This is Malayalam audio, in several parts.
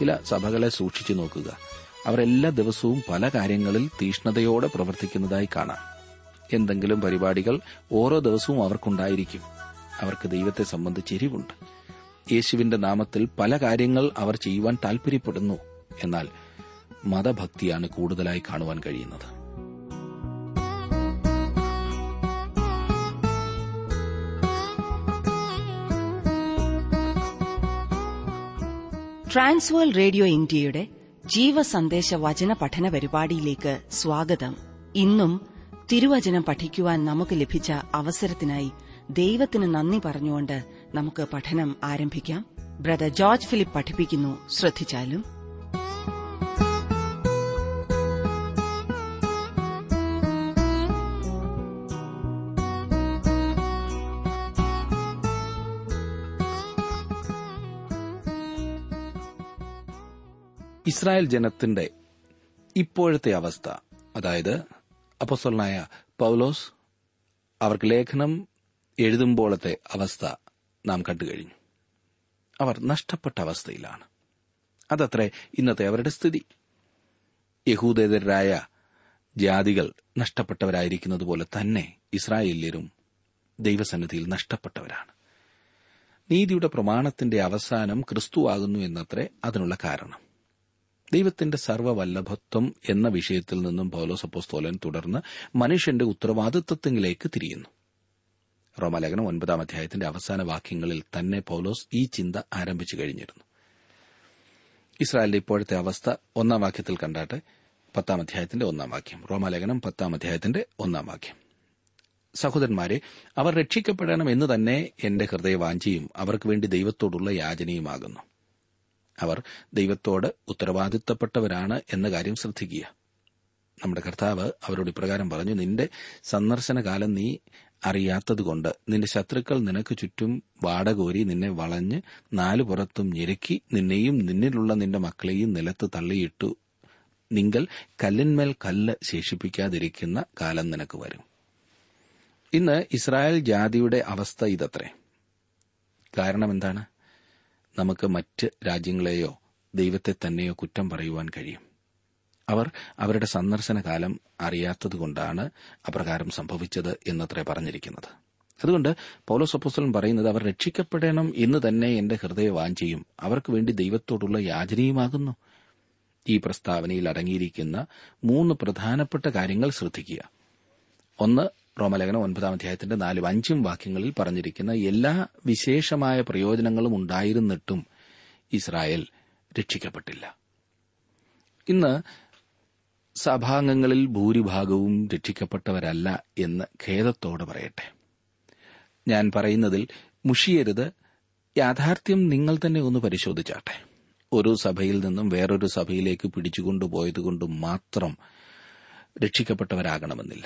ചില സഭകളെ സൂക്ഷിച്ചു നോക്കുക അവർ എല്ലാ ദിവസവും പല കാര്യങ്ങളിൽ തീഷ്ണതയോടെ പ്രവർത്തിക്കുന്നതായി കാണാം എന്തെങ്കിലും പരിപാടികൾ ഓരോ ദിവസവും അവർക്കുണ്ടായിരിക്കും അവർക്ക് ദൈവത്തെ സംബന്ധിച്ച് എരിവുണ്ട് യേശുവിന്റെ നാമത്തിൽ പല കാര്യങ്ങൾ അവർ ചെയ്യുവാൻ താൽപര്യപ്പെടുന്നു എന്നാൽ മതഭക്തിയാണ് കൂടുതലായി കാണുവാൻ കഴിയുന്നത് ട്രാൻസ്വേൾ റേഡിയോ ഇന്ത്യയുടെ ജീവസന്ദേശ വചന പഠന പരിപാടിയിലേക്ക് സ്വാഗതം ഇന്നും തിരുവചനം പഠിക്കുവാൻ നമുക്ക് ലഭിച്ച അവസരത്തിനായി ദൈവത്തിന് നന്ദി പറഞ്ഞുകൊണ്ട് നമുക്ക് പഠനം ആരംഭിക്കാം ബ്രദർ ജോർജ് ഫിലിപ്പ് പഠിപ്പിക്കുന്നു ശ്രദ്ധിച്ചാലും ഇസ്രായേൽ ജനത്തിന്റെ ഇപ്പോഴത്തെ അവസ്ഥ അതായത് അപ്പസ്വലനായ പൗലോസ് അവർക്ക് ലേഖനം എഴുതുമ്പോഴത്തെ അവസ്ഥ നാം കണ്ടു കഴിഞ്ഞു അവർ നഷ്ടപ്പെട്ട അവസ്ഥയിലാണ് അതത്രേ ഇന്നത്തെ അവരുടെ സ്ഥിതി യഹൂദേതരായ ജാതികൾ നഷ്ടപ്പെട്ടവരായിരിക്കുന്നത് പോലെ തന്നെ ഇസ്രായേല്യരും ദൈവസന്നിധിയിൽ നഷ്ടപ്പെട്ടവരാണ് നീതിയുടെ പ്രമാണത്തിന്റെ അവസാനം ക്രിസ്തുവാകുന്നു എന്നത്രേ അതിനുള്ള കാരണം ദൈവത്തിന്റെ സർവ്വവല്ലഭത്വം എന്ന വിഷയത്തിൽ നിന്നും പൗലോസ് അപ്പോസ്തോലൻ തുടർന്ന് മനുഷ്യന്റെ ഉത്തരവാദിത്വത്തിലേക്ക് തിരിയുന്നു റോമാലേഖനം ഒൻപതാം അധ്യായത്തിന്റെ അവസാന വാക്യങ്ങളിൽ തന്നെ പൗലോസ് ഈ ചിന്ത ആരംഭിച്ചു കഴിഞ്ഞിരുന്നു ഇസ്രായേലിന്റെ ഇപ്പോഴത്തെ അവസ്ഥ ഒന്നാം വാക്യത്തിൽ കണ്ടാട്ടെ പത്താം അധ്യായത്തിന്റെ ഒന്നാം വാക്യം റോമാലേഖനം പത്താം അധ്യായത്തിന്റെ ഒന്നാം വാക്യം സഹോദരന്മാരെ അവർ രക്ഷിക്കപ്പെടണം എന്ന് തന്നെ എന്റെ ഹൃദയവാഞ്ചിയും അവർക്ക് വേണ്ടി ദൈവത്തോടുള്ള യാചനയുമാകുന്നു അവർ ദൈവത്തോട് ഉത്തരവാദിത്തപ്പെട്ടവരാണ് എന്ന കാര്യം ശ്രദ്ധിക്കുക നമ്മുടെ കർത്താവ് അവരോട് ഇപ്രകാരം പറഞ്ഞു നിന്റെ സന്ദർശനകാലം നീ അറിയാത്തതുകൊണ്ട് നിന്റെ ശത്രുക്കൾ നിനക്ക് ചുറ്റും വാടകോരി നിന്നെ വളഞ്ഞ് നാലു പുറത്തും ഞെരുക്കി നിന്നെയും നിന്നിലുള്ള നിന്റെ മക്കളെയും നിലത്ത് തള്ളിയിട്ടു നിങ്ങൾ കല്ലിന്മേൽ കല്ല് ശേഷിപ്പിക്കാതിരിക്കുന്ന കാലം നിനക്ക് വരും ഇന്ന് ഇസ്രായേൽ ജാതിയുടെ അവസ്ഥ ഇതത്രേ കാരണം എന്താണ് നമുക്ക് മറ്റ് രാജ്യങ്ങളെയോ ദൈവത്തെ തന്നെയോ കുറ്റം പറയുവാൻ കഴിയും അവർ അവരുടെ സന്ദർശനകാലം അറിയാത്തതുകൊണ്ടാണ് അപ്രകാരം സംഭവിച്ചത് എന്നത്രേ പറഞ്ഞിരിക്കുന്നത് അതുകൊണ്ട് പൗലോസ് അപ്പോസ്തലൻ പറയുന്നത് അവർ രക്ഷിക്കപ്പെടണം എന്ന് തന്നെ എന്റെ ഹൃദയവാഞ്ചയും അവർക്ക് വേണ്ടി ദൈവത്തോടുള്ള യാചനയുമാകുന്നു ഈ പ്രസ്താവനയിൽ അടങ്ങിയിരിക്കുന്ന മൂന്ന് പ്രധാനപ്പെട്ട കാര്യങ്ങൾ ശ്രദ്ധിക്കുക ഒന്ന് റോമലേഖനം ഒൻപതാം അധ്യായത്തിന്റെ നാലും അഞ്ചും വാക്യങ്ങളിൽ പറഞ്ഞിരിക്കുന്ന എല്ലാ വിശേഷമായ പ്രയോജനങ്ങളും ഉണ്ടായിരുന്നിട്ടും ഇസ്രായേൽ രക്ഷിക്കപ്പെട്ടില്ല ഇന്ന് സഭാംഗങ്ങളിൽ ഭൂരിഭാഗവും രക്ഷിക്കപ്പെട്ടവരല്ല എന്ന് ഖേദത്തോടെ പറയട്ടെ ഞാൻ പറയുന്നതിൽ മുഷിയരുത് യാഥാർത്ഥ്യം നിങ്ങൾ തന്നെ ഒന്ന് പരിശോധിച്ചാട്ടെ ഒരു സഭയിൽ നിന്നും വേറൊരു സഭയിലേക്ക് പിടിച്ചുകൊണ്ടുപോയതുകൊണ്ട് മാത്രം രക്ഷിക്കപ്പെട്ടവരാകണമെന്നില്ല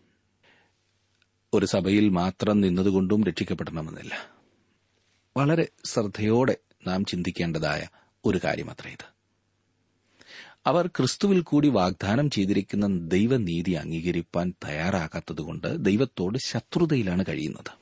ഒരു സഭയിൽ മാത്രം നിന്നതുകൊണ്ടും രക്ഷിക്കപ്പെടണമെന്നില്ല വളരെ ശ്രദ്ധയോടെ നാം ചിന്തിക്കേണ്ടതായ ഒരു കാര്യമത്ര ഇത് അവർ ക്രിസ്തുവിൽ കൂടി വാഗ്ദാനം ചെയ്തിരിക്കുന്ന ദൈവനീതി അംഗീകരിപ്പാൻ തയ്യാറാകാത്തതുകൊണ്ട് ദൈവത്തോട് ശത്രുതയിലാണ് കഴിയുന്നത്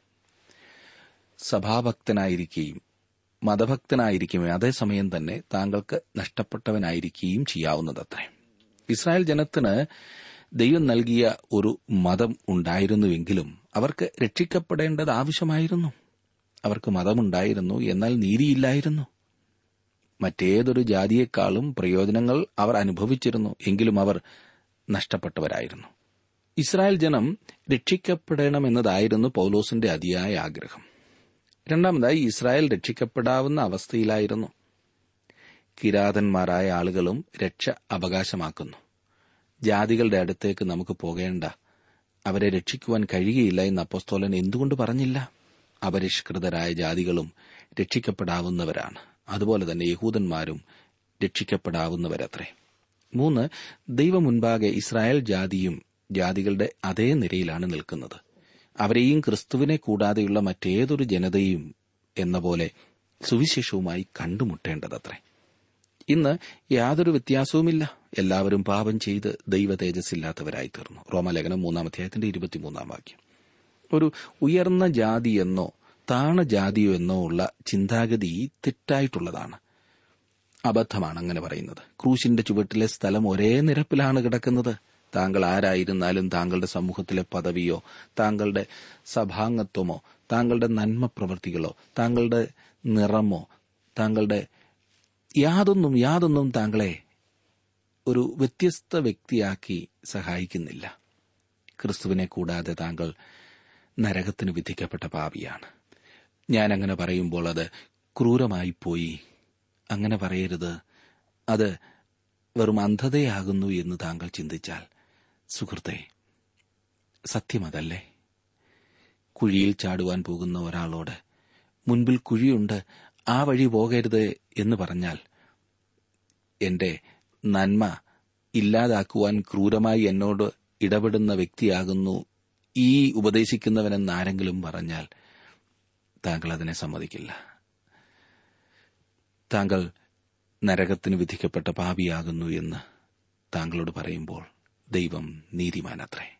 സഭാഭക്തനായിരിക്കുകയും മതഭക്തനായിരിക്കുകയും അതേസമയം തന്നെ താങ്കൾക്ക് നഷ്ടപ്പെട്ടവനായിരിക്കുകയും ചെയ്യാവുന്നതത്രേ ഇസ്രായേൽ ജനത്തിന് ദൈവം നൽകിയ ഒരു മതം ഉണ്ടായിരുന്നുവെങ്കിലും അവർക്ക് രക്ഷിക്കപ്പെടേണ്ടത് ആവശ്യമായിരുന്നു അവർക്ക് മതമുണ്ടായിരുന്നു എന്നാൽ നീതിയില്ലായിരുന്നു മറ്റേതൊരു ജാതിയെക്കാളും പ്രയോജനങ്ങൾ അവർ അനുഭവിച്ചിരുന്നു എങ്കിലും അവർ നഷ്ടപ്പെട്ടവരായിരുന്നു ഇസ്രായേൽ ജനം രക്ഷിക്കപ്പെടണമെന്നതായിരുന്നു പൌലോസിന്റെ അതിയായ ആഗ്രഹം രണ്ടാമതായി ഇസ്രായേൽ രക്ഷിക്കപ്പെടാവുന്ന അവസ്ഥയിലായിരുന്നു കിരാതന്മാരായ ആളുകളും രക്ഷ അവകാശമാക്കുന്നു ജാതികളുടെ അടുത്തേക്ക് നമുക്ക് പോകേണ്ട അവരെ രക്ഷിക്കുവാൻ കഴിയുകയില്ല എന്ന് അപ്പോസ്തോലൻ എന്തുകൊണ്ട് പറഞ്ഞില്ല അപരിഷ്കൃതരായ ജാതികളും രക്ഷിക്കപ്പെടാവുന്നവരാണ് അതുപോലെ തന്നെ യഹൂദന്മാരും രക്ഷിക്കപ്പെടാവുന്നവരത്രേ മൂന്ന് ദൈവം മുൻപാകെ ഇസ്രായേൽ ജാതിയും ജാതികളുടെ അതേ നിരയിലാണ് നിൽക്കുന്നത് അവരെയും ക്രിസ്തുവിനെ കൂടാതെയുള്ള മറ്റേതൊരു ജനതയും എന്ന പോലെ സുവിശേഷവുമായി കണ്ടുമുട്ടേണ്ടതത്രേ ഇന്ന് യാതൊരു വ്യത്യാസവുമില്ല എല്ലാവരും പാപം ചെയ്ത് ദൈവ തേജസ്സില്ലാത്തവരായി തീർന്നു റോമലേഖനം മൂന്നാം അധ്യായത്തിന്റെ ഇരുപത്തിമൂന്നാം വാക്യം ഒരു ഉയർന്ന ജാതി എന്നോ താണ ജാതിയോ എന്നോ ഉള്ള ചിന്താഗതി തെറ്റായിട്ടുള്ളതാണ് അബദ്ധമാണ് അങ്ങനെ പറയുന്നത് ക്രൂശിന്റെ ചുവട്ടിലെ സ്ഥലം ഒരേ നിരപ്പിലാണ് കിടക്കുന്നത് താങ്കൾ ആരായിരുന്നാലും താങ്കളുടെ സമൂഹത്തിലെ പദവിയോ താങ്കളുടെ സഭാംഗത്വമോ താങ്കളുടെ നന്മ പ്രവൃത്തികളോ താങ്കളുടെ നിറമോ താങ്കളുടെ യാതൊന്നും യാതൊന്നും താങ്കളെ ഒരു വ്യത്യസ്ത വ്യക്തിയാക്കി സഹായിക്കുന്നില്ല ക്രിസ്തുവിനെ കൂടാതെ താങ്കൾ നരകത്തിന് വിധിക്കപ്പെട്ട പാപിയാണ് ഞാൻ അങ്ങനെ പറയുമ്പോൾ അത് ക്രൂരമായി പോയി അങ്ങനെ പറയരുത് അത് വെറും അന്ധതയാകുന്നു എന്ന് താങ്കൾ ചിന്തിച്ചാൽ സുഹൃത്തെ സത്യമതല്ലേ കുഴിയിൽ ചാടുവാൻ പോകുന്ന ഒരാളോട് മുൻപിൽ കുഴിയുണ്ട് ആ വഴി പോകരുത് എന്ന് പറഞ്ഞാൽ എന്റെ നന്മ ഇല്ലാതാക്കുവാൻ ക്രൂരമായി എന്നോട് ഇടപെടുന്ന വ്യക്തിയാകുന്നു ഈ ഉപദേശിക്കുന്നവനെന്ന് ആരെങ്കിലും പറഞ്ഞാൽ താങ്കൾ അതിനെ സമ്മതിക്കില്ല താങ്കൾ നരകത്തിന് വിധിക്കപ്പെട്ട പാപിയാകുന്നു എന്ന് താങ്കളോട് പറയുമ്പോൾ ദൈവം നീതിമാനത്രേ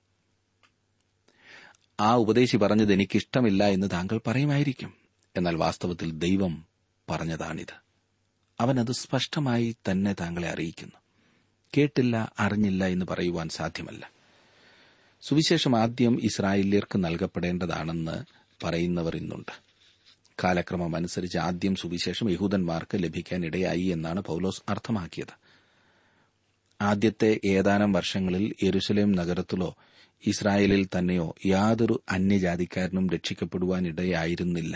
ആ ഉപദേശി പറഞ്ഞത് എനിക്കിഷ്ടമില്ല എന്ന് താങ്കൾ പറയുമായിരിക്കും എന്നാൽ വാസ്തവത്തിൽ ദൈവം പറഞ്ഞതാണിത് അവനത് സ്പഷ്ടമായി തന്നെ താങ്കളെ അറിയിക്കുന്നു കേട്ടില്ല അറിഞ്ഞില്ല എന്ന് പറയുവാൻ സാധ്യമല്ല സുവിശേഷം ആദ്യം ഇസ്രായേല്യർക്ക് നൽകപ്പെടേണ്ടതാണെന്ന് പറയുന്നവർ ഇന്നുണ്ട് കാലക്രമം അനുസരിച്ച് ആദ്യം സുവിശേഷം യഹൂദന്മാർക്ക് ലഭിക്കാൻ ഇടയായി എന്നാണ് പൌലോസ് അർത്ഥമാക്കിയത് ആദ്യത്തെ ഏതാനും വർഷങ്ങളിൽ യെരുസലേം നഗരത്തിലോ ഇസ്രായേലിൽ തന്നെയോ യാതൊരു അന്യജാതിക്കാരനും രക്ഷിക്കപ്പെടുവാൻ ഇടയായിരുന്നില്ല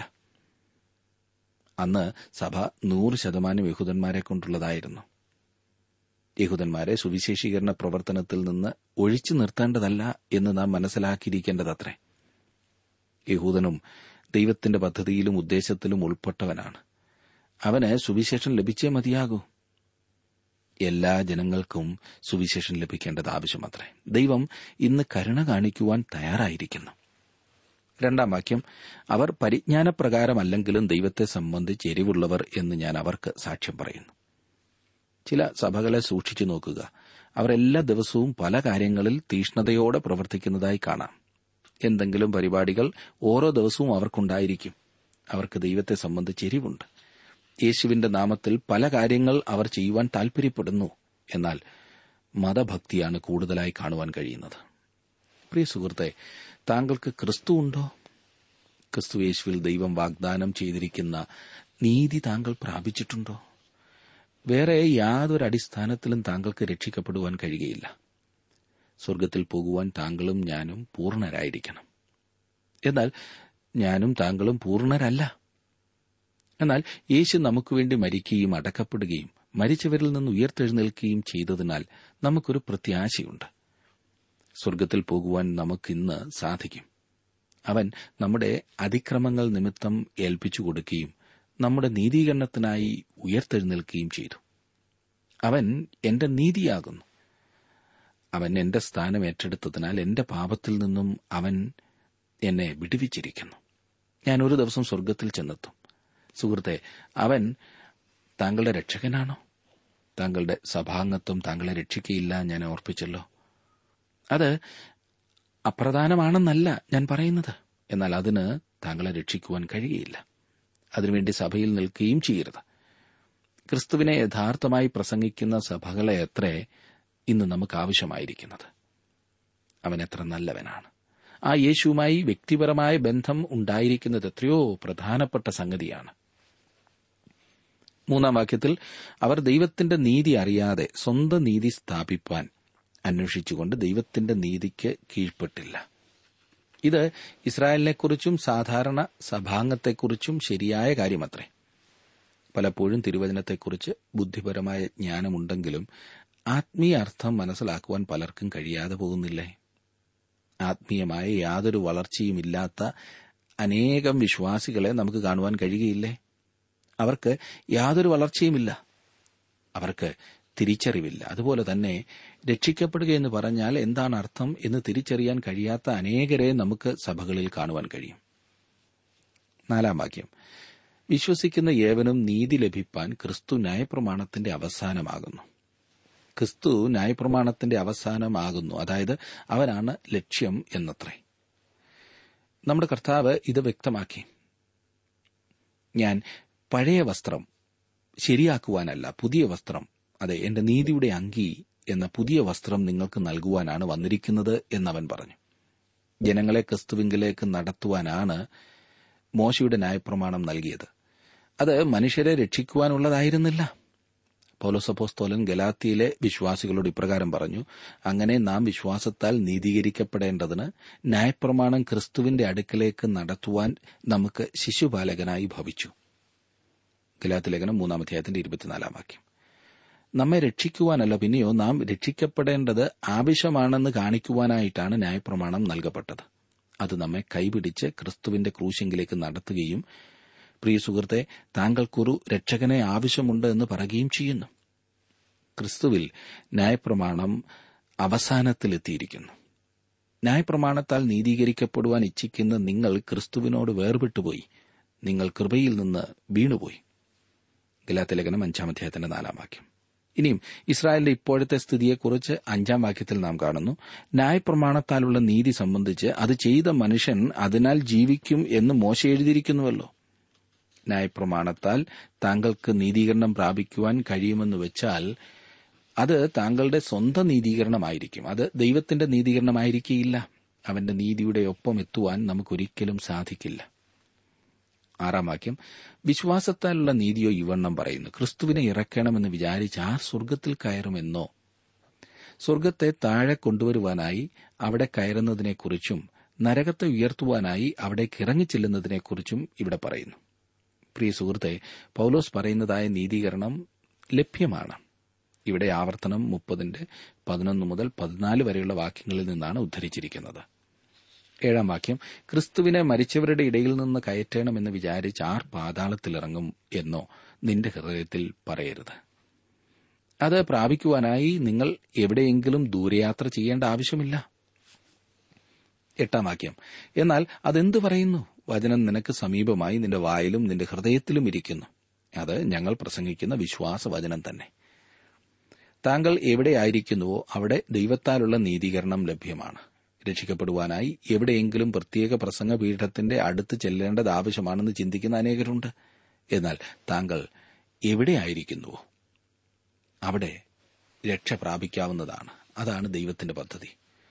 അന്ന് സഭ നൂറ് ശതമാനം യഹൂദന്മാരെ കൊണ്ടുള്ളതായിരുന്നു യഹൂദന്മാരെ സുവിശേഷീകരണ പ്രവർത്തനത്തിൽ നിന്ന് ഒഴിച്ചു നിർത്തേണ്ടതല്ല എന്ന് നാം മനസ്സിലാക്കിയിരിക്കേണ്ടതത്രേ യഹൂദനും ദൈവത്തിന്റെ പദ്ധതിയിലും ഉദ്ദേശത്തിലും ഉൾപ്പെട്ടവനാണ് അവന് സുവിശേഷം ലഭിച്ചേ മതിയാകൂ എല്ലാ ജനങ്ങൾക്കും സുവിശേഷം ലഭിക്കേണ്ടത് ആവശ്യമത്രേ ദൈവം ഇന്ന് കരുണ കാണിക്കുവാൻ തയ്യാറായിരിക്കുന്നു രണ്ടാം വാക്യം അവർ പരിജ്ഞാനപ്രകാരമല്ലെങ്കിലും ദൈവത്തെ സംബന്ധിച്ച് എരിവുള്ളവർ എന്ന് ഞാൻ അവർക്ക് സാക്ഷ്യം പറയുന്നു ചില സഭകളെ സൂക്ഷിച്ചു നോക്കുക അവർ എല്ലാ ദിവസവും പല കാര്യങ്ങളിൽ തീഷ്ണതയോടെ പ്രവർത്തിക്കുന്നതായി കാണാം എന്തെങ്കിലും പരിപാടികൾ ഓരോ ദിവസവും അവർക്കുണ്ടായിരിക്കും അവർക്ക് ദൈവത്തെ സംബന്ധിച്ച് എരിവുണ്ട് യേശുവിന്റെ നാമത്തിൽ പല കാര്യങ്ങൾ അവർ ചെയ്യുവാൻ താൽപര്യപ്പെടുന്നു എന്നാൽ മതഭക്തിയാണ് കൂടുതലായി കാണുവാൻ കഴിയുന്നത് പ്രിയ സുഹൃത്തെ താങ്കൾക്ക് ക്രിസ്തു ഉണ്ടോ ക്രിസ്തു യേശുവിൽ ദൈവം വാഗ്ദാനം ചെയ്തിരിക്കുന്ന നീതി താങ്കൾ പ്രാപിച്ചിട്ടുണ്ടോ വേറെ യാതൊരു അടിസ്ഥാനത്തിലും താങ്കൾക്ക് രക്ഷിക്കപ്പെടുവാൻ കഴിയുകയില്ല സ്വർഗത്തിൽ പോകുവാൻ താങ്കളും ഞാനും പൂർണ്ണരായിരിക്കണം എന്നാൽ ഞാനും താങ്കളും പൂർണ്ണരല്ല എന്നാൽ യേശു നമുക്ക് വേണ്ടി മരിക്കുകയും അടക്കപ്പെടുകയും മരിച്ചവരിൽ നിന്ന് ഉയർത്തെഴുന്നേൽക്കുകയും ചെയ്തതിനാൽ നമുക്കൊരു പ്രത്യാശയുണ്ട് സ്വർഗത്തിൽ പോകുവാൻ നമുക്കിന്ന് സാധിക്കും അവൻ നമ്മുടെ അതിക്രമങ്ങൾ നിമിത്തം ഏൽപ്പിച്ചു കൊടുക്കുകയും നമ്മുടെ നീതീകരണത്തിനായി ഉയർത്തെഴുന്നേൽക്കുകയും ചെയ്തു അവൻ എന്റെ നീതിയാകുന്നു അവൻ എന്റെ സ്ഥാനം ഏറ്റെടുത്തതിനാൽ എന്റെ പാപത്തിൽ നിന്നും അവൻ എന്നെ വിടുവിച്ചിരിക്കുന്നു ഞാൻ ഒരു ദിവസം സ്വർഗത്തിൽ ചെന്നെത്തും സുഹൃത്തെ അവൻ താങ്കളുടെ രക്ഷകനാണോ താങ്കളുടെ സഭാംഗത്വം താങ്കളെ രക്ഷിക്കയില്ല ഞാൻ ഓർപ്പിച്ചല്ലോ അത് അപ്രധാനമാണെന്നല്ല ഞാൻ പറയുന്നത് എന്നാൽ അതിന് താങ്കളെ രക്ഷിക്കുവാൻ കഴിയുകയില്ല അതിനുവേണ്ടി സഭയിൽ നിൽക്കുകയും ചെയ്യരുത് ക്രിസ്തുവിനെ യഥാർത്ഥമായി പ്രസംഗിക്കുന്ന സഭകളെ എത്ര ഇന്ന് നമുക്ക് ആവശ്യമായിരിക്കുന്നത് അവൻ എത്ര നല്ലവനാണ് ആ യേശുവുമായി വ്യക്തിപരമായ ബന്ധം ഉണ്ടായിരിക്കുന്നത് എത്രയോ പ്രധാനപ്പെട്ട സംഗതിയാണ് മൂന്നാം വാക്യത്തിൽ അവർ ദൈവത്തിന്റെ നീതി അറിയാതെ സ്വന്തം നീതി സ്ഥാപിപ്പാൻ അന്വേഷിച്ചുകൊണ്ട് ദൈവത്തിന്റെ നീതിക്ക് കീഴ്പ്പെട്ടില്ല ഇത് ഇസ്രായേലിനെക്കുറിച്ചും സാധാരണ സഭാംഗത്തെക്കുറിച്ചും ശരിയായ കാര്യമത്രേ പലപ്പോഴും തിരുവചനത്തെക്കുറിച്ച് ബുദ്ധിപരമായ ജ്ഞാനമുണ്ടെങ്കിലും ആത്മീയ അർത്ഥം മനസ്സിലാക്കുവാൻ പലർക്കും കഴിയാതെ പോകുന്നില്ലേ ആത്മീയമായ യാതൊരു വളർച്ചയുമില്ലാത്ത അനേകം വിശ്വാസികളെ നമുക്ക് കാണുവാൻ കഴിയുകയില്ലേ അവർക്ക് യാതൊരു വളർച്ചയുമില്ല അവർക്ക് തിരിച്ചറിവില്ല അതുപോലെ തന്നെ രക്ഷിക്കപ്പെടുക എന്ന് പറഞ്ഞാൽ എന്താണ് അർത്ഥം എന്ന് തിരിച്ചറിയാൻ കഴിയാത്ത അനേകരെ നമുക്ക് സഭകളിൽ കാണുവാൻ കഴിയും നാലാം വാക്യം വിശ്വസിക്കുന്ന ഏവനും നീതി ലഭിപ്പാൻ ക്രിസ്തു ന്യായപ്രമാണത്തിന്റെ അവസാനമാകുന്നു ക്രിസ്തു ന്യായപ്രമാണത്തിന്റെ അവസാനമാകുന്നു അതായത് അവനാണ് ലക്ഷ്യം എന്നത്രേ നമ്മുടെ കർത്താവ് ഇത് വ്യക്തമാക്കി ഞാൻ പഴയ വസ്ത്രം ശരിയാക്കുവാനല്ല പുതിയ വസ്ത്രം അതെ എന്റെ നീതിയുടെ അങ്കി എന്ന പുതിയ വസ്ത്രം നിങ്ങൾക്ക് നൽകുവാനാണ് വന്നിരിക്കുന്നത് എന്നവൻ പറഞ്ഞു ജനങ്ങളെ ക്രിസ്തുവിങ്കിലേക്ക് നടത്തുവാനാണ് മോശയുടെ ന്യായപ്രമാണം നൽകിയത് അത് മനുഷ്യരെ രക്ഷിക്കുവാനുള്ളതായിരുന്നില്ല പൗലോസപ്പോസ്തോലൻ ഗലാത്തിയിലെ വിശ്വാസികളോട് ഇപ്രകാരം പറഞ്ഞു അങ്ങനെ നാം വിശ്വാസത്താൽ നീതീകരിക്കപ്പെടേണ്ടതിന് ന്യായപ്രമാണം ക്രിസ്തുവിന്റെ അടുക്കലേക്ക് നടത്തുവാൻ നമുക്ക് ശിശുപാലകനായി ഭവിച്ചു ഗലാത്തി ലേഖനം മൂന്നാമധ്യായത്തിന്റെ ഇരുപത്തിനാലാം വാക്യം നമ്മെ രക്ഷിക്കുവാനല്ല പിന്നെയോ നാം രക്ഷിക്കപ്പെടേണ്ടത് ആവശ്യമാണെന്ന് കാണിക്കുവാനായിട്ടാണ് ന്യായപ്രമാണം നൽകപ്പെട്ടത് അത് നമ്മെ കൈപിടിച്ച് ക്രിസ്തുവിന്റെ ക്രൂശെങ്കിലേക്ക് നടത്തുകയും പ്രിയ സുഹൃത്തെ താങ്കൾക്കൊരു രക്ഷകനെ ആവശ്യമുണ്ട് എന്ന് പറയുകയും ചെയ്യുന്നു ക്രിസ്തുവിൽ ന്യായപ്രമാണം അവസാനത്തിലെത്തിയിരിക്കുന്നു ന്യായപ്രമാണത്താൽ നീതീകരിക്കപ്പെടുവാൻ ഇച്ഛിക്കുന്ന നിങ്ങൾ ക്രിസ്തുവിനോട് വേർപെട്ടുപോയി നിങ്ങൾ കൃപയിൽ നിന്ന് വീണുപോയി ഗലാത്തിലേഖനം അഞ്ചാം അധ്യായത്തിന്റെ നാലാം വാക്യം ഇനിയും ഇസ്രായേലിന്റെ ഇപ്പോഴത്തെ സ്ഥിതിയെക്കുറിച്ച് അഞ്ചാം വാക്യത്തിൽ നാം കാണുന്നു ന്യായപ്രമാണത്താലുള്ള നീതി സംബന്ധിച്ച് അത് ചെയ്ത മനുഷ്യൻ അതിനാൽ ജീവിക്കും എന്ന് മോശ എഴുതിയിരിക്കുന്നുവല്ലോ ന്യായപ്രമാണത്താൽ താങ്കൾക്ക് നീതീകരണം പ്രാപിക്കുവാൻ കഴിയുമെന്ന് വെച്ചാൽ അത് താങ്കളുടെ സ്വന്തം നീതീകരണമായിരിക്കും അത് ദൈവത്തിന്റെ നീതീകരണമായിരിക്കില്ല അവന്റെ നീതിയുടെ ഒപ്പം എത്തുവാൻ നമുക്കൊരിക്കലും സാധിക്കില്ല ആറാം വാക്യം വിശ്വാസത്താലുള്ള നീതിയോ ഇവണ്ണം പറയുന്നു ക്രിസ്തുവിനെ ഇറക്കണമെന്ന് വിചാരിച്ച് ആ സ്വർഗത്തിൽ കയറുമെന്നോ സ്വർഗത്തെ താഴെ കൊണ്ടുവരുവാനായി അവിടെ കയറുന്നതിനെക്കുറിച്ചും നരകത്തെ ഉയർത്തുവാനായി അവിടേക്ക് ഇറങ്ങിച്ചെല്ലുന്നതിനെക്കുറിച്ചും ഇവിടെ പറയുന്നു പ്രിയ സുഹൃത്തെ പൌലോസ് പറയുന്നതായ നീതീകരണം ലഭ്യമാണ് ഇവിടെ ആവർത്തനം മുപ്പതിന്റെ പതിനൊന്ന് മുതൽ പതിനാല് വരെയുള്ള വാക്യങ്ങളിൽ നിന്നാണ് ഉദ്ധരിച്ചിരിക്കുന്നത് ഏഴാം വാക്യം ക്രിസ്തുവിനെ മരിച്ചവരുടെ ഇടയിൽ നിന്ന് കയറ്റണമെന്ന് വിചാരിച്ച് ആർ പാതാളത്തിലിറങ്ങും എന്നോ നിന്റെ ഹൃദയത്തിൽ പറയരുത് അത് പ്രാപിക്കുവാനായി നിങ്ങൾ എവിടെയെങ്കിലും ദൂരയാത്ര ചെയ്യേണ്ട ആവശ്യമില്ല എട്ടാം വാക്യം എന്നാൽ അതെന്ത് പറയുന്നു വചനം നിനക്ക് സമീപമായി നിന്റെ വായിലും നിന്റെ ഹൃദയത്തിലും ഇരിക്കുന്നു അത് ഞങ്ങൾ പ്രസംഗിക്കുന്ന വിശ്വാസവചനം തന്നെ താങ്കൾ എവിടെയായിരിക്കുന്നുവോ അവിടെ ദൈവത്താലുള്ള നീതീകരണം ലഭ്യമാണ് രക്ഷിക്കപ്പെടുവാനായി എവിടെയെങ്കിലും പ്രത്യേക പ്രസംഗ പീഠത്തിന്റെ അടുത്ത് ചെല്ലേണ്ടത് ആവശ്യമാണെന്ന് ചിന്തിക്കുന്ന അനേകരുണ്ട് എന്നാൽ താങ്കൾ എവിടെയായിരിക്കുന്നുവോ അവിടെ രക്ഷ പ്രാപിക്കാവുന്നതാണ് അതാണ് ദൈവത്തിന്റെ പദ്ധതി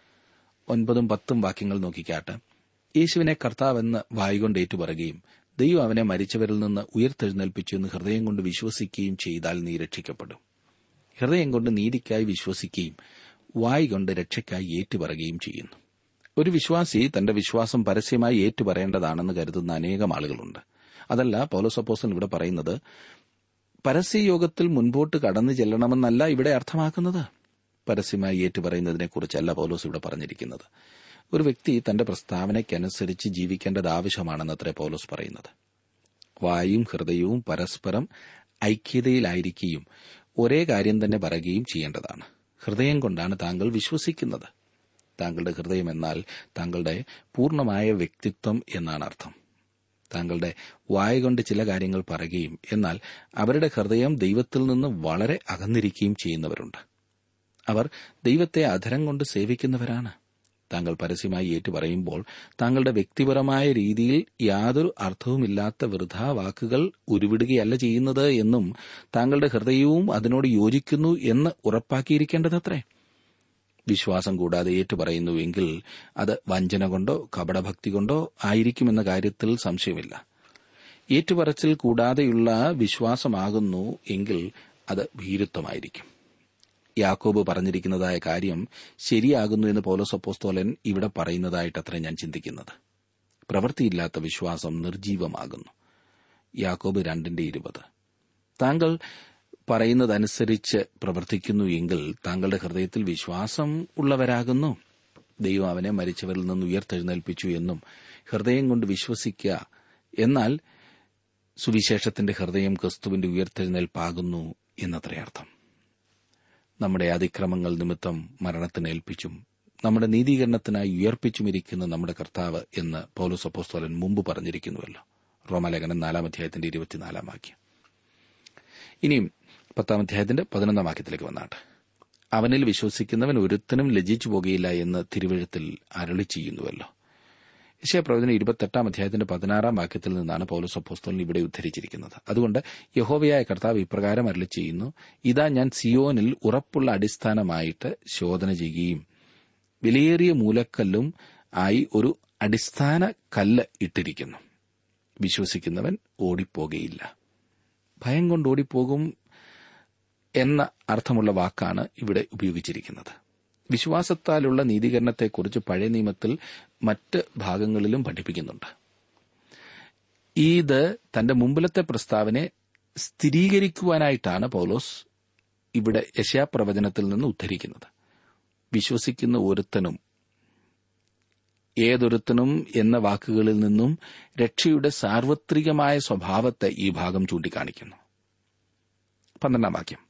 ഒൻപതും പത്തും വാക്യങ്ങൾ നോക്കിക്കാട്ട് യേശുവിനെ കർത്താവെന്ന് വായികൊണ്ട് ഏറ്റുപറയുകയും ദൈവം അവനെ മരിച്ചവരിൽ നിന്ന് ഉയർത്തെഴുന്നേൽപ്പിച്ചു എന്ന് ഹൃദയം കൊണ്ട് വിശ്വസിക്കുകയും ചെയ്താൽ നീ രക്ഷിക്കപ്പെടും ഹൃദയം കൊണ്ട് നീതിക്കായി വിശ്വസിക്കുകയും വായി കൊണ്ട് രക്ഷയ്ക്കായി ഏറ്റുപറയുകയും ചെയ്യുന്നു ഒരു വിശ്വാസി തന്റെ വിശ്വാസം പരസ്യമായി ഏറ്റുപറയേണ്ടതാണെന്ന് കരുതുന്ന അനേകം ആളുകളുണ്ട് അതല്ല പൗലോസപ്പോസൻ ഇവിടെ പറയുന്നത് പരസ്യയോഗത്തിൽ മുൻപോട്ട് കടന്നു ചെല്ലണമെന്നല്ല ഇവിടെ അർത്ഥമാക്കുന്നത് പരസ്യമായി ഏറ്റുപറയുന്നതിനെക്കുറിച്ചല്ല പൗലോസ് ഇവിടെ പറഞ്ഞിരിക്കുന്നത് ഒരു വ്യക്തി തന്റെ പ്രസ്താവനയ്ക്കനുസരിച്ച് ജീവിക്കേണ്ടത് ആവശ്യമാണെന്നത്രേ പൗലോസ് പറയുന്നത് വായും ഹൃദയവും പരസ്പരം ഐക്യതയിലായിരിക്കുകയും ഒരേ കാര്യം തന്നെ പറയുകയും ചെയ്യേണ്ടതാണ് ഹൃദയം കൊണ്ടാണ് താങ്കൾ വിശ്വസിക്കുന്നത് താങ്കളുടെ ഹൃദയം എന്നാൽ താങ്കളുടെ പൂർണ്ണമായ വ്യക്തിത്വം എന്നാണ് അർത്ഥം താങ്കളുടെ വായ കൊണ്ട് ചില കാര്യങ്ങൾ പറയുകയും എന്നാൽ അവരുടെ ഹൃദയം ദൈവത്തിൽ നിന്ന് വളരെ അകന്നിരിക്കുകയും ചെയ്യുന്നവരുണ്ട് അവർ ദൈവത്തെ അധരം കൊണ്ട് സേവിക്കുന്നവരാണ് താങ്കൾ പരസ്യമായി ഏറ്റുപറയുമ്പോൾ താങ്കളുടെ വ്യക്തിപരമായ രീതിയിൽ യാതൊരു അർത്ഥവുമില്ലാത്ത വൃഥാ വാക്കുകൾ ഉരുവിടുകയല്ല ചെയ്യുന്നത് എന്നും താങ്കളുടെ ഹൃദയവും അതിനോട് യോജിക്കുന്നു എന്ന് ഉറപ്പാക്കിയിരിക്കേണ്ടതത്രേ വിശ്വാസം കൂടാതെ ഏറ്റുപറയുന്നുവെങ്കിൽ അത് വഞ്ചന കൊണ്ടോ കപടഭക്തി കൊണ്ടോ ആയിരിക്കുമെന്ന കാര്യത്തിൽ സംശയമില്ല ഏറ്റുപറച്ചിൽ കൂടാതെയുള്ള വിശ്വാസമാകുന്നു എങ്കിൽ അത് ഭീരുത്വമായിരിക്കും യാക്കോബ് പറഞ്ഞിരിക്കുന്നതായ കാര്യം ശരിയാകുന്നു എന്ന് പൗലോസപ്പോസ്തോലൻ ഇവിടെ പറയുന്നതായിട്ടത്ര ഞാൻ ചിന്തിക്കുന്നത് പ്രവൃത്തിയില്ലാത്ത വിശ്വാസം നിർജീവമാകുന്നു യാക്കോബ് രണ്ടിന്റെ ഇരുപത് താങ്കൾ പറയുന്നതനുസരിച്ച് പ്രവർത്തിക്കുന്നു എങ്കിൽ താങ്കളുടെ ഹൃദയത്തിൽ വിശ്വാസം ഉള്ളവരാകുന്നു ദൈവം അവനെ മരിച്ചവരിൽ നിന്ന് ഉയർത്തെഴുന്നേൽപ്പിച്ചു എന്നും ഹൃദയം കൊണ്ട് വിശ്വസിക്കുക എന്നാൽ സുവിശേഷത്തിന്റെ ഹൃദയം ക്രിസ്തുവിന്റെ ഉയർത്തെഴുന്നേൽപ്പാകുന്നു എന്നത്രേ അർത്ഥം നമ്മുടെ അതിക്രമങ്ങൾ നിമിത്തം മരണത്തിനേൽപ്പിച്ചും നമ്മുടെ നീതീകരണത്തിനായി ഉയർപ്പിച്ചുമിരിക്കുന്ന നമ്മുടെ കർത്താവ് എന്ന് പൌലോസ് അപ്പോസ്തോലൻ മുമ്പ് പറഞ്ഞിരിക്കുന്നുവല്ലോ റോമാലേഖനം നാലാം അധ്യായത്തിന്റെ ഇരുപത്തിനാലാം വാക്യം ഇനിയും പത്താം അധ്യായത്തിന്റെ പതിനൊന്നാം വാക്യത്തിലേക്ക് വന്നാട്ടെ അവനിൽ വിശ്വസിക്കുന്നവൻ ഒരുത്തനും ലജിച്ചു പോകുകയില്ല എന്ന് തിരുവഴുത്തിൽ അരളി ചെയ്യുന്നുവല്ലോ യശയപ്രവചനം ഇരുപത്തെട്ടാം അധ്യായത്തിന്റെ പതിനാറാം വാക്യത്തിൽ നിന്നാണ് പൗലോസ് അപ്പോസ്തോലിന് ഇവിടെ ഉദ്ധരിച്ചിരിക്കുന്നത് അതുകൊണ്ട് യഹോവയായ കർത്താവ് ഇപ്രകാരം അരളി ചെയ്യുന്നു ഇതാ ഞാൻ സിയോനിൽ ഉറപ്പുള്ള അടിസ്ഥാനമായിട്ട് ശോധന ചെയ്യുകയും വിലയേറിയ മൂലക്കല്ലും ആയി ഒരു അടിസ്ഥാന കല്ല് ഇട്ടിരിക്കുന്നു വിശ്വസിക്കുന്നവൻ ഓടിപ്പോകയില്ല ഭയം കൊണ്ട് ഓടിപ്പോകും എന്ന അർത്ഥമുള്ള വാക്കാണ് ഇവിടെ ഉപയോഗിച്ചിരിക്കുന്നത് വിശ്വാസത്താലുള്ള നീതീകരണത്തെക്കുറിച്ച് പഴയ നിയമത്തിൽ മറ്റ് ഭാഗങ്ങളിലും പഠിപ്പിക്കുന്നുണ്ട് ഇത് തന്റെ മുമ്പിലത്തെ പ്രസ്താവനെ സ്ഥിരീകരിക്കുവാനായിട്ടാണ് പൗലോസ് ഇവിടെ യശാപ്രവചനത്തിൽ നിന്ന് ഉദ്ധരിക്കുന്നത് വിശ്വസിക്കുന്ന ഒരുത്തനും ഏതൊരുത്തനും എന്ന വാക്കുകളിൽ നിന്നും രക്ഷയുടെ സാർവത്രികമായ സ്വഭാവത്തെ ഈ ഭാഗം ചൂണ്ടിക്കാണിക്കുന്നു പന്ത്രണ്ടാം വാക്യം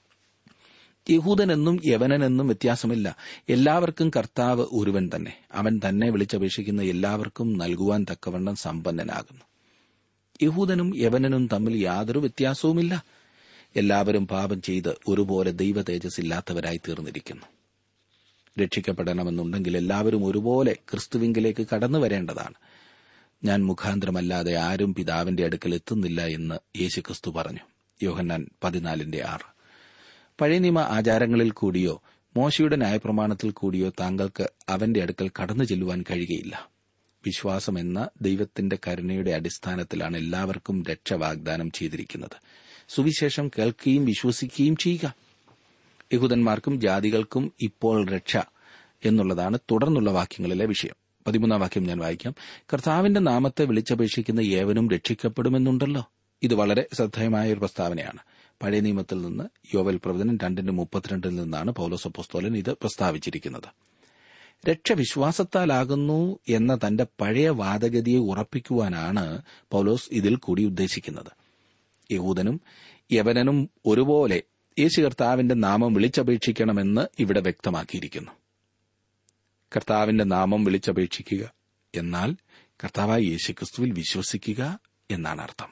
യഹൂദനെന്നും യവനനെന്നും വ്യത്യാസമില്ല എല്ലാവർക്കും കർത്താവ് ഒരുവൻ തന്നെ അവൻ തന്നെ വിളിച്ചപേക്ഷിക്കുന്ന എല്ലാവർക്കും നൽകുവാൻ തക്കവണ്ണം സമ്പന്നനാകുന്നു യഹൂദനും യവനനും തമ്മിൽ യാതൊരു വ്യത്യാസവുമില്ല എല്ലാവരും പാപം ചെയ്ത് ഒരുപോലെ ദൈവ തേജസ് ഇല്ലാത്തവരായി തീർന്നിരിക്കുന്നു രക്ഷിക്കപ്പെടണമെന്നുണ്ടെങ്കിൽ എല്ലാവരും ഒരുപോലെ ക്രിസ്തുവിങ്കിലേക്ക് കടന്നു വരേണ്ടതാണ് ഞാൻ മുഖാന്തരമല്ലാതെ ആരും പിതാവിന്റെ അടുക്കൽ എത്തുന്നില്ല എന്ന് യേശുക്രിസ്തു പറഞ്ഞു യോഹന്നാൻ പതിനാലിന്റെ ആറ് പഴയ നിയമ ആചാരങ്ങളിൽ കൂടിയോ മോശയുടെ ന്യായപ്രമാണത്തിൽ കൂടിയോ താങ്കൾക്ക് അവന്റെ അടുക്കൽ കടന്നു ചെല്ലുവാൻ കഴിയുകയില്ല വിശ്വാസം എന്ന ദൈവത്തിന്റെ കരുണയുടെ അടിസ്ഥാനത്തിലാണ് എല്ലാവർക്കും രക്ഷ വാഗ്ദാനം ചെയ്തിരിക്കുന്നത് സുവിശേഷം കേൾക്കുകയും വിശ്വസിക്കുകയും ചെയ്യുക യഹൂദന്മാർക്കും ജാതികൾക്കും ഇപ്പോൾ രക്ഷ എന്നുള്ളതാണ് തുടർന്നുള്ള വാക്യങ്ങളിലെ വിഷയം പതിമൂന്നാം വാക്യം ഞാൻ വായിക്കാം കർത്താവിന്റെ നാമത്തെ വിളിച്ചപേക്ഷിക്കുന്ന ഏവനും രക്ഷിക്കപ്പെടുമെന്നുണ്ടല്ലോ ഇത് വളരെ ശ്രദ്ധേയമായ ഒരു പ്രസ്താവനയാണ് പഴയ നിയമത്തിൽ നിന്ന് യോവൽ പ്രവചനം രണ്ടിന്റെ മുപ്പത്തിരണ്ടിൽ നിന്നാണ് പൌലോസ് അപ്പോസ്തോലൻ ഇത് പ്രസ്താവിച്ചിരിക്കുന്നത് രക്ഷ വിശ്വാസത്താലാകുന്നു എന്ന തന്റെ പഴയ വാദഗതിയെ ഉറപ്പിക്കുവാനാണ് പൌലോസ് ഇതിൽ കൂടി ഉദ്ദേശിക്കുന്നത് യഹൂദനും യവനനും ഒരുപോലെ യേശു കർത്താവിന്റെ നാമം വിളിച്ചപേക്ഷിക്കണമെന്ന് ഇവിടെ വ്യക്തമാക്കിയിരിക്കുന്നു കർത്താവിന്റെ നാമം വിളിച്ചപേക്ഷിക്കുക എന്നാൽ കർത്താവായ യേശുക്രിസ്തുവിൽ വിശ്വസിക്കുക എന്നാണ് അർത്ഥം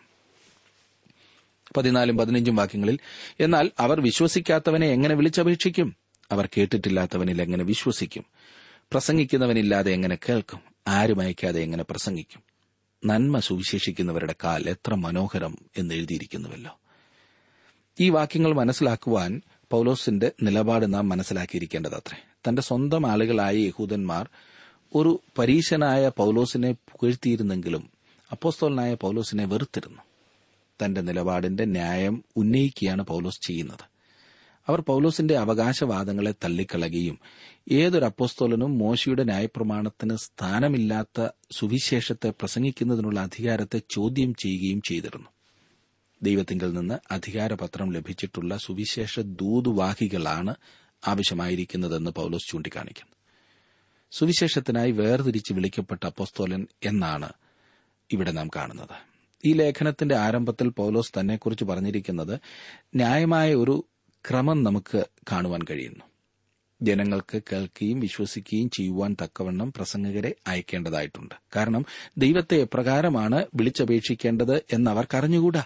പതിനാലും പതിനഞ്ചും വാക്യങ്ങളിൽ എന്നാൽ അവർ വിശ്വസിക്കാത്തവനെ എങ്ങനെ വിളിച്ചപേക്ഷിക്കും അവർ കേട്ടിട്ടില്ലാത്തവനിൽ എങ്ങനെ വിശ്വസിക്കും പ്രസംഗിക്കുന്നവനില്ലാതെ എങ്ങനെ കേൾക്കും ആരും അയക്കാതെ എങ്ങനെ പ്രസംഗിക്കും നന്മ സുവിശേഷിക്കുന്നവരുടെ കാൽ എത്ര മനോഹരം എന്ന് എഴുതിയിരിക്കുന്നുവല്ലോ ഈ വാക്യങ്ങൾ മനസ്സിലാക്കുവാൻ പൌലോസിന്റെ നിലപാട് നാം മനസ്സിലാക്കിയിരിക്കേണ്ടതത്രേ തന്റെ സ്വന്തം ആളുകളായ യഹൂദന്മാർ ഒരു പരീശനായ പൌലോസിനെ പുകഴ്ത്തിയിരുന്നെങ്കിലും അപ്പോസ്തോലനായ പൌലോസിനെ വെറുത്തിരുന്നു തന്റെ നിലപാടിന്റെ ന്യായം ഉന്നയിക്കുകയാണ് പൌലോസ് ചെയ്യുന്നത് അവർ പൌലോസിന്റെ അവകാശവാദങ്ങളെ തള്ളിക്കളയുകയും ഏതൊരു അപ്പോസ്തോലനും മോശയുടെ ന്യായപ്രമാണത്തിന് സ്ഥാനമില്ലാത്ത സുവിശേഷത്തെ പ്രസംഗിക്കുന്നതിനുള്ള അധികാരത്തെ ചോദ്യം ചെയ്യുകയും ചെയ്തിരുന്നു ദൈവത്തിങ്കിൽ നിന്ന് അധികാരപത്രം ലഭിച്ചിട്ടുള്ള സുവിശേഷ ദൂതുവാഹികളാണ് ആവശ്യമായിരിക്കുന്നതെന്ന് പൌലോസ് ചൂണ്ടിക്കാണിക്കുന്നു സുവിശേഷത്തിനായി വേർതിരിച്ച് വിളിക്കപ്പെട്ട അപ്പോസ്തോലൻ എന്നാണ് ഇവിടെ നാം കാണുന്നത് ഈ ലേഖനത്തിന്റെ ആരംഭത്തിൽ പൌലോസ് തന്നെക്കുറിച്ച് പറഞ്ഞിരിക്കുന്നത് ന്യായമായ ഒരു ക്രമം നമുക്ക് കാണുവാൻ കഴിയുന്നു ജനങ്ങൾക്ക് കേൾക്കുകയും വിശ്വസിക്കുകയും ചെയ്യുവാൻ തക്കവണ്ണം പ്രസംഗകരെ അയക്കേണ്ടതായിട്ടുണ്ട് കാരണം ദൈവത്തെ എപ്രകാരമാണ് വിളിച്ചപേക്ഷിക്കേണ്ടത് എന്നവർക്കറിഞ്ഞുകൂടാ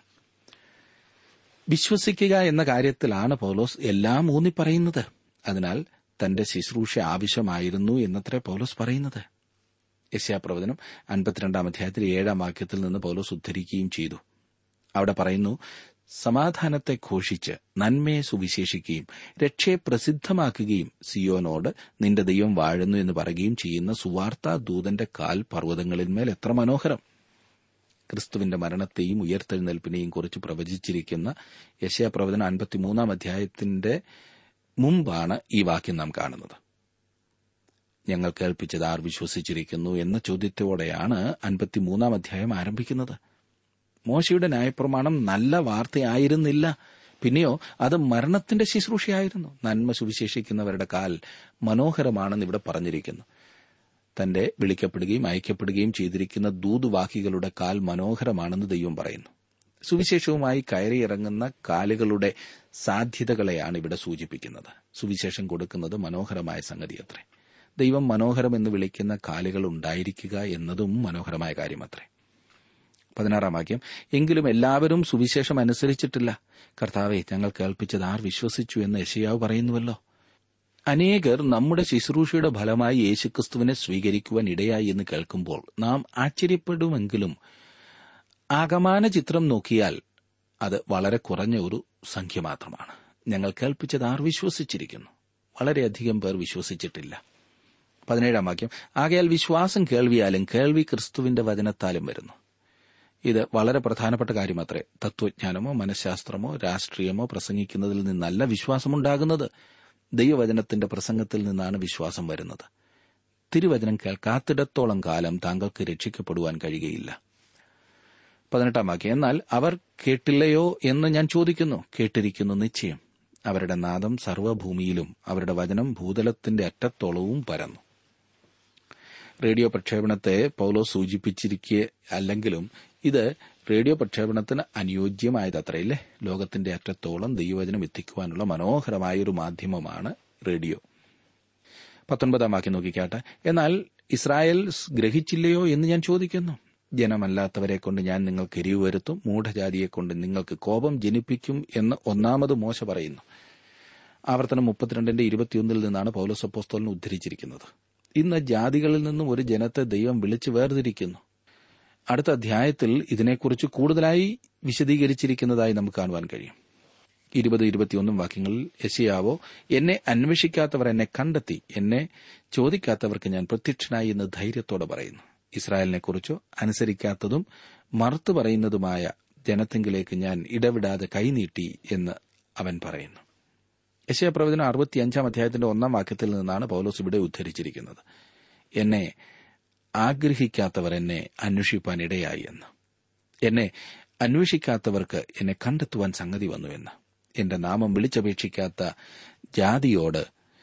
വിശ്വസിക്കുക എന്ന കാര്യത്തിലാണ് പൗലോസ് എല്ലാം ഊന്നി പറയുന്നത് അതിനാൽ തന്റെ ശുശ്രൂഷ ആവശ്യമായിരുന്നു എന്നത്രേ പൗലോസ് പറയുന്നത് യശ്യാപ്രവചനം അൻപത്തിരണ്ടാം അധ്യായത്തിൽ ഏഴാം വാക്യത്തിൽ നിന്ന് പൗലോസ് ഉദ്ധരിക്കുകയും ചെയ്തു അവിടെ പറയുന്നു സമാധാനത്തെ ഘോഷിച്ച് നന്മയെ സുവിശേഷിക്കുകയും രക്ഷയെ പ്രസിദ്ധമാക്കുകയും സിയോനോട് നിന്റെ ദൈവം വാഴുന്നു എന്ന് പറയുകയും ചെയ്യുന്ന സുവാർത്താ ദൂതന്റെ കാൽ പർവ്വതങ്ങളിന്മേൽ എത്ര മനോഹരം ക്രിസ്തുവിന്റെ മരണത്തെയും ഉയർത്തെഴുന്നേൽപ്പിനെയും കുറിച്ച് പ്രവചിച്ചിരിക്കുന്ന യശയാപ്രവചന അൻപത്തിമൂന്നാം അധ്യായത്തിന്റെ മുമ്പാണ് ഈ വാക്യം നാം കാണുന്നത് ഞങ്ങൾ കേൾപ്പിച്ചത് ആർ വിശ്വസിച്ചിരിക്കുന്നു എന്ന ചോദ്യത്തോടെയാണ് അൻപത്തിമൂന്നാം അധ്യായം ആരംഭിക്കുന്നത് മോശയുടെ ന്യായപ്രമാണം നല്ല വാർത്തയായിരുന്നില്ല പിന്നെയോ അത് മരണത്തിന്റെ ശുശ്രൂഷയായിരുന്നു നന്മ സുവിശേഷിക്കുന്നവരുടെ കാൽ മനോഹരമാണെന്ന് ഇവിടെ പറഞ്ഞിരിക്കുന്നു തന്റെ വിളിക്കപ്പെടുകയും അയക്കപ്പെടുകയും ചെയ്തിരിക്കുന്ന ദൂതുവാഹികളുടെ കാൽ മനോഹരമാണെന്ന് ദൈവം പറയുന്നു സുവിശേഷവുമായി കയറിയിറങ്ങുന്ന കാലുകളുടെ സാധ്യതകളെയാണ് ഇവിടെ സൂചിപ്പിക്കുന്നത് സുവിശേഷം കൊടുക്കുന്നത് മനോഹരമായ സംഗതിയത്രേ ദൈവം മനോഹരം എന്ന് വിളിക്കുന്ന കാലുകൾ ഉണ്ടായിരിക്കുക എന്നതും മനോഹരമായ കാര്യമത്രേ പതിനാറാം വാക്യം എങ്കിലും എല്ലാവരും സുവിശേഷം അനുസരിച്ചിട്ടില്ല കർത്താവെ ഞങ്ങൾ കേൾപ്പിച്ചത് ആർ വിശ്വസിച്ചു എന്ന് യശയാവ് പറയുന്നുവല്ലോ അനേകർ നമ്മുടെ ശുശ്രൂഷയുടെ ഫലമായി യേശുക്രിസ്തുവിനെ സ്വീകരിക്കുവാൻ ഇടയായി എന്ന് കേൾക്കുമ്പോൾ നാം ആശ്ചര്യപ്പെടുമെങ്കിലും ആകമാന ചിത്രം നോക്കിയാൽ അത് വളരെ കുറഞ്ഞ ഒരു സംഖ്യ മാത്രമാണ് ഞങ്ങൾ കേൾപ്പിച്ചത് ആർ വിശ്വസിച്ചിരിക്കുന്നു വളരെയധികം പേർ വിശ്വസിച്ചിട്ടില്ല പതിനേഴാം വാക്യം ആകയാൽ വിശ്വാസം കേൾവിയാലും കേൾവി ക്രിസ്തുവിന്റെ വചനത്താലും വരുന്നു ഇത് വളരെ പ്രധാനപ്പെട്ട കാര്യമത്രേ തത്വജ്ഞാനമോ മനഃശാസ്ത്രമോ രാഷ്ട്രീയമോ പ്രസംഗിക്കുന്നതിൽ നിന്നല്ല വിശ്വാസമുണ്ടാകുന്നത് ദൈവവചനത്തിന്റെ പ്രസംഗത്തിൽ നിന്നാണ് വിശ്വാസം വരുന്നത് തിരുവചനം കേൾക്കാത്തിടത്തോളം കാലം താങ്കൾക്ക് രക്ഷിക്കപ്പെടുവാൻ കഴിയുകയില്ല പതിനെട്ടാം വാക്യം എന്നാൽ അവർ കേട്ടില്ലയോ എന്ന് ഞാൻ ചോദിക്കുന്നു കേട്ടിരിക്കുന്നു നിശ്ചയം അവരുടെ നാദം സർവ്വഭൂമിയിലും അവരുടെ വചനം ഭൂതലത്തിന്റെ അറ്റത്തോളവും പരന്നു റേഡിയോ പ്രക്ഷേപണത്തെ പൗലോ സൂചിപ്പിച്ചിരിക്കെ അല്ലെങ്കിലും ഇത് റേഡിയോ പ്രക്ഷേപണത്തിന് അനുയോജ്യമായതത്രയില്ലേ ലോകത്തിന്റെ അറ്റത്തോളം ദൈവവചനം എത്തിക്കുവാനുള്ള മനോഹരമായൊരു മാധ്യമമാണ് റേഡിയോ പത്തൊൻപതാം വാക്യം നോക്കിക്കാട്ടെ എന്നാൽ ഇസ്രായേൽ ഗ്രഹിച്ചില്ലയോ എന്ന് ഞാൻ ചോദിക്കുന്നു ജനമല്ലാത്തവരെ കൊണ്ട് ഞാൻ നിങ്ങൾക്ക് എരിവ് വരുത്തും മൂഢജാതിയെ കൊണ്ട് നിങ്ങൾക്ക് കോപം ജനിപ്പിക്കും എന്ന് ഒന്നാമത് മോശ പറയുന്നു ആവർത്തനം മുപ്പത്തിരണ്ടിന്റെ ഇരുപത്തിയൊന്നിൽ നിന്നാണ് പൗലോസ് അപ്പോസ്തോലിനെ ഉദ്ധരിച്ചിരിക്കുന്നത് ഇന്ന് ജാതികളിൽ നിന്നും ഒരു ജനത്തെ ദൈവം വിളിച്ചു വേർതിരിക്കുന്നു അടുത്ത അധ്യായത്തിൽ ഇതിനെക്കുറിച്ച് കൂടുതലായി വിശദീകരിച്ചിരിക്കുന്നതായി നമുക്ക് കാണുവാൻ കഴിയും ഇരുപത് ഇരുപത്തിയൊന്നും വാക്യങ്ങളിൽ യശയാവോ എന്നെ അന്വേഷിക്കാത്തവർ എന്നെ കണ്ടെത്തി എന്നെ ചോദിക്കാത്തവർക്ക് ഞാൻ പ്രത്യക്ഷനായി എന്ന് ധൈര്യത്തോടെ പറയുന്നു ഇസ്രായേലിനെക്കുറിച്ചോ അനുസരിക്കാത്തതും മറുത്തു പറയുന്നതുമായ ജനത്തെങ്കിലേക്ക് ഞാൻ ഇടവിടാതെ കൈനീട്ടി എന്ന് അവൻ പറയുന്നു യശയ പ്രവചനം അറുപത്തിയഞ്ചാം അധ്യായത്തിന്റെ ഒന്നാം വാക്യത്തിൽ നിന്നാണ് പൗലോസ് ഇവിടെ ഉദ്ധരിച്ചിരിക്കുന്നത് എന്നെ ആഗ്രഹിക്കാത്തവർ എന്നെ അന്വേഷിപ്പാൻ ഇടയായി എന്ന് എന്നെ അന്വേഷിക്കാത്തവർക്ക് എന്നെ കണ്ടെത്തുവാൻ സംഗതി വന്നു എന്ന് എന്റെ നാമം വിളിച്ചപേക്ഷിക്കാത്ത ജാതിയോട്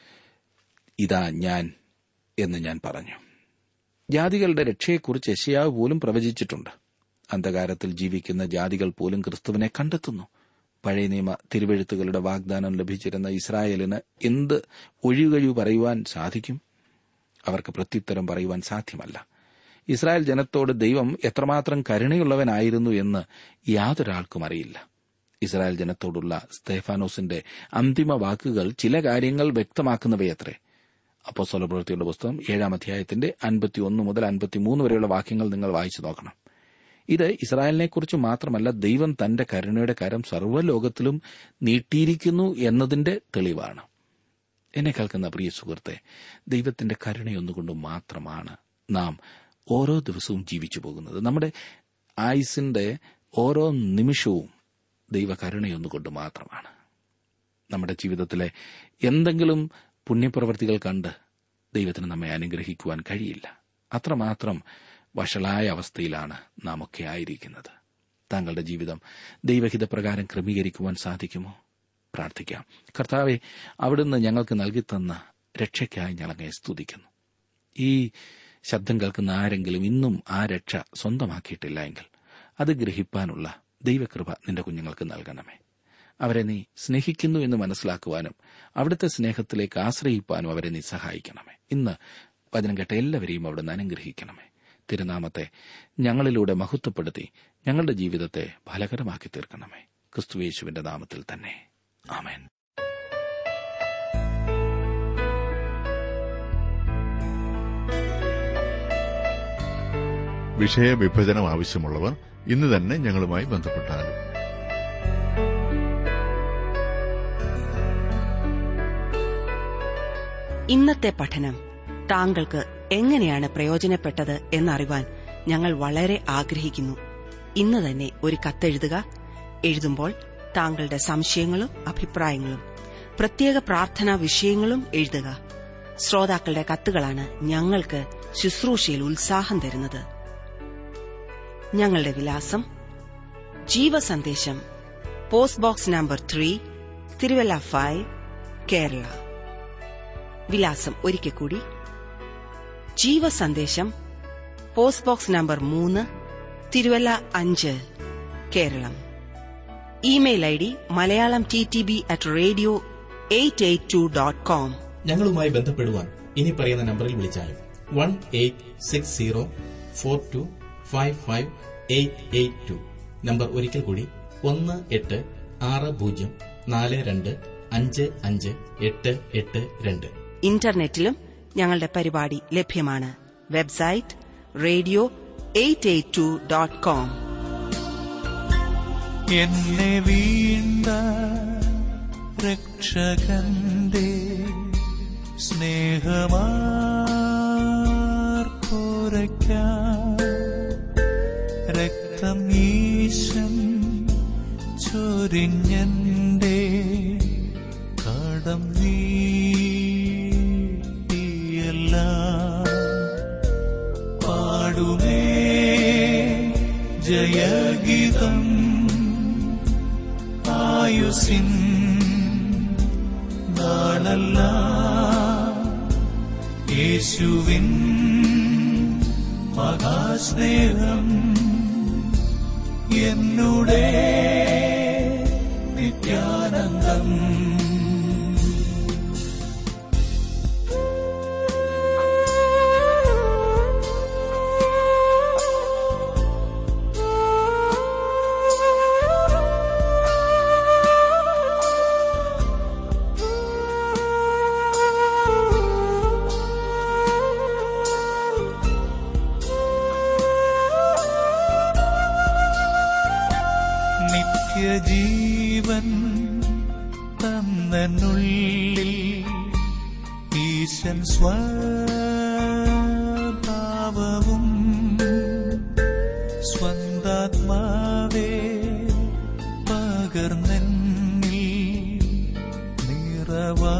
ഇതാ ഞാൻ എന്ന് ഞാൻ പറഞ്ഞു ജാതികളുടെ രക്ഷയെക്കുറിച്ച് യശയാവ് പോലും പ്രവചിച്ചിട്ടുണ്ട് അന്ധകാരത്തിൽ ജീവിക്കുന്ന ജാതികൾ പോലും ക്രിസ്തുവിനെ കണ്ടെത്തുന്നു പഴയ നിയമ തിരുവെഴുത്തുകളുടെ വാഗ്ദാനം ലഭിച്ചിരുന്ന ഇസ്രായേലിന് എന്ത് ഒഴികഴിവ് പറയുവാൻ സാധിക്കും അവർക്ക് പ്രത്യുത്തരം പറയുവാൻ സാധ്യമല്ല ഇസ്രായേൽ ജനത്തോട് ദൈവം എത്രമാത്രം കരുണയുള്ളവനായിരുന്നു എന്ന് യാതൊരാൾക്കും അറിയില്ല ഇസ്രായേൽ ജനത്തോടുള്ള സ്തേഫാനോസിന്റെ അന്തിമ വാക്കുകൾ ചില കാര്യങ്ങൾ വ്യക്തമാക്കുന്നവയത്രേ അപ്പോ സ്വലപ്രവൃത്തിയുടെ പുസ്തകം ഏഴാം അധ്യായത്തിന്റെ അൻപത്തിയൊന്ന് മുതൽ അൻപത്തിമൂന്ന് വരെയുള്ള വാക്യങ്ങൾ നിങ്ങൾ വായിച്ചു നോക്കണം ഇത് ഇസ്രായേലിനെക്കുറിച്ച് മാത്രമല്ല ദൈവം തന്റെ കരുണയുടെ കരം സർവ്വലോകത്തിലും നീട്ടിയിരിക്കുന്നു എന്നതിന്റെ തെളിവാണ് എന്നെ കേൾക്കുന്ന പ്രിയ സുഹൃത്തെ ദൈവത്തിന്റെ കരുണയൊന്നുകൊണ്ട് മാത്രമാണ് നാം ഓരോ ദിവസവും ജീവിച്ചു പോകുന്നത് നമ്മുടെ ആയുസിന്റെ ഓരോ നിമിഷവും ദൈവകരുണയൊന്നുകൊണ്ട് മാത്രമാണ് നമ്മുടെ ജീവിതത്തിലെ എന്തെങ്കിലും പുണ്യപ്രവർത്തികൾ കണ്ട് ദൈവത്തിന് നമ്മെ അനുഗ്രഹിക്കുവാൻ കഴിയില്ല അത്രമാത്രം വഷളായ അവസ്ഥയിലാണ് നാം ഒക്കെ ആയിരിക്കുന്നത് താങ്കളുടെ ജീവിതം ദൈവഹിതപ്രകാരം ക്രമീകരിക്കുവാൻ സാധിക്കുമോ പ്രാർത്ഥിക്കാം കർത്താവെ അവിടുന്ന് ഞങ്ങൾക്ക് നൽകിത്തന്ന രക്ഷയ്ക്കായി ഞങ്ങളെ സ്തുതിക്കുന്നു ഈ ശബ്ദം കേൾക്കുന്ന ആരെങ്കിലും ഇന്നും ആ രക്ഷ സ്വന്തമാക്കിയിട്ടില്ല എങ്കിൽ അത് ഗ്രഹിപ്പാനുള്ള ദൈവകൃപ നിന്റെ കുഞ്ഞുങ്ങൾക്ക് നൽകണമേ അവരെ നീ സ്നേഹിക്കുന്നു എന്ന് മനസ്സിലാക്കുവാനും അവിടുത്തെ സ്നേഹത്തിലേക്ക് ആശ്രയിപ്പാനും അവരെ നീ സഹായിക്കണമേ ഇന്ന് വചനം കേട്ട എല്ലാവരെയും അവിടുന്ന് അനുഗ്രഹിക്കണമേ തിരുനാമത്തെ ഞങ്ങളിലൂടെ മഹത്വപ്പെടുത്തി ഞങ്ങളുടെ ജീവിതത്തെ ഫലകരമാക്കി തീർക്കണമേ ക്രിസ്തുവേശുവിന്റെ നാമത്തിൽ തന്നെ ആമേൻ വിഷയവിഭജനം ആവശ്യമുള്ളവർ ഇന്ന് തന്നെ ഞങ്ങളുമായി ബന്ധപ്പെട്ടാലും ഇന്നത്തെ പഠനം താങ്കൾക്ക് എങ്ങനെയാണ് പ്രയോജനപ്പെട്ടത് എന്നറിവാൻ ഞങ്ങൾ വളരെ ആഗ്രഹിക്കുന്നു ഇന്ന് തന്നെ ഒരു കത്തെഴുതുക എഴുതുമ്പോൾ താങ്കളുടെ സംശയങ്ങളും അഭിപ്രായങ്ങളും പ്രത്യേക പ്രാർത്ഥനാ വിഷയങ്ങളും എഴുതുക ശ്രോതാക്കളുടെ കത്തുകളാണ് ഞങ്ങൾക്ക് ശുശ്രൂഷയിൽ ഉത്സാഹം തരുന്നത് ഞങ്ങളുടെ വിലാസം Jeevasandesham post box number three Thiruvalla five Kerala വിലാസം ഒരിക്കൽ കൂടി ജീവസന്ദേശം പോസ്റ്റ് ബോക്സ് നമ്പർ മൂന്ന് തിരുവല്ല അഞ്ച് Keralam email I D Malayalam T T B at radio eight eight two dot com ഞങ്ങളുമായി ബന്ധപ്പെടുവാൻ ഇനി പറയുന്ന നമ്പറിൽ വിളിച്ചാലും one eight six zero four two five five eight eight two number ഒരിക്കൽ കൂടി ഒന്ന് എട്ട് ആറ് പൂജ്യം നാല് രണ്ട് അഞ്ച് അഞ്ച് എട്ട് എട്ട് രണ്ട് ഇന്റർനെറ്റിലും ഞങ്ങളുടെ പരിപാടി ലഭ്യമാണ് website radio eight eight two dot com എന്നെ വീണ്ട രക്ഷകന്റെ സ്നേഹമാർപ്പോരയ്ക്ക രക്തം ഈശൻ ചൊരിഞ്ഞന്റെ കടം വീട്ടിയല്ല പാടുമേ ജയഗീതം ആയുസിൻ നാളല്ല യേശുവിൻ മഹാസ്നേഹം എന്നുടെ നിത്യാനന്ദം നിത്യജീവൻ തന്നുള്ളിൽ ഈശൻ സ്വഭാവവും സ്വന്താത്മാവേ പകർന്നെന്നിൽ നിറവാ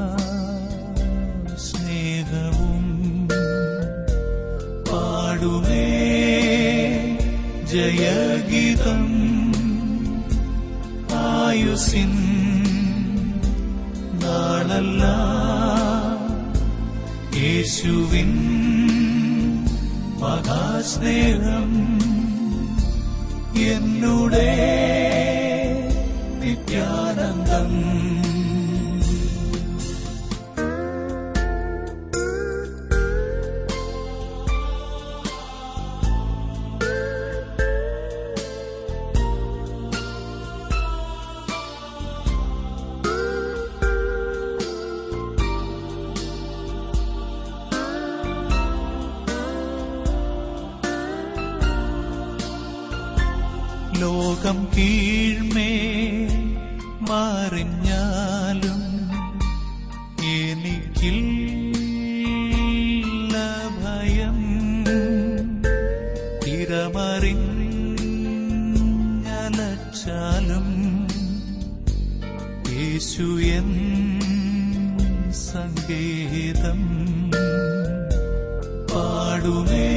സ്നേഹവും പാടുമേ ജയഗീതം ആയുസിൻ നാളല്ല യേശുവിൻ മഹാസ്നേഹം എന്നുടെ നിത്യാനന്ദം ലോകം കീഴ്മേ മറിഞ്ഞാലും എനിക്കില്ല ഭയം തിരമറിഞ്ഞലച്ചാലും യേശു എൻ സങ്കേതം പാടുമേ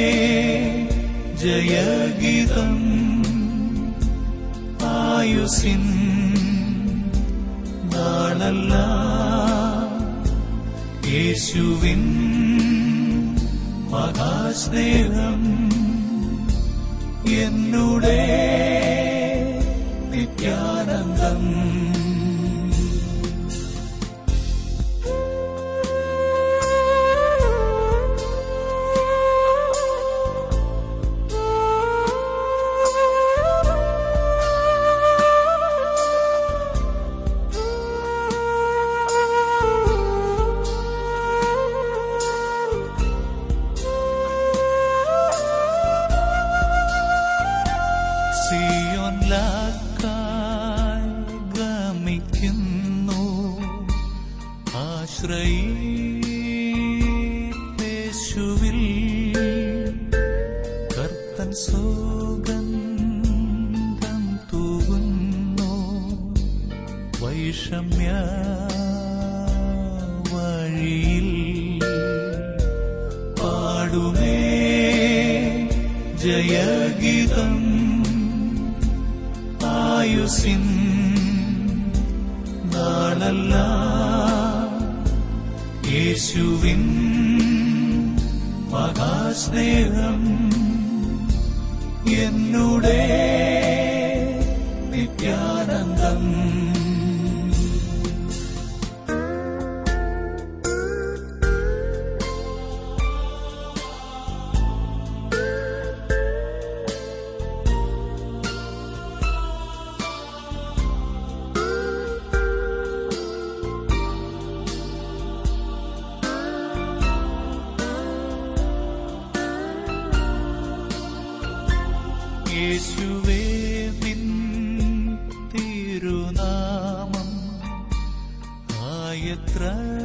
ജയഗീതം ആയുസിൻ നാളല്ല യേശുവിൻ മഹാസ്നേഹം എന്നുടെ നിത്യാനന്ദം സിയോൻ ലാക്കായി ഗമിക്കുന്നു ആശ്രയേശുവിൽ കർത്തൻ സുഗന്ധം തൂകുന്നു വൈഷമ്യ വഴിയിൽ പാടുമേ ജയഗീതം ആയുസിൻ നാളല്ല യേശുവിൻ മഹാസ്നേഹം എന്നുടെ നിത്യാനന്ദം യേശുവേ നിൻ തിരുനാമം ആയത്ര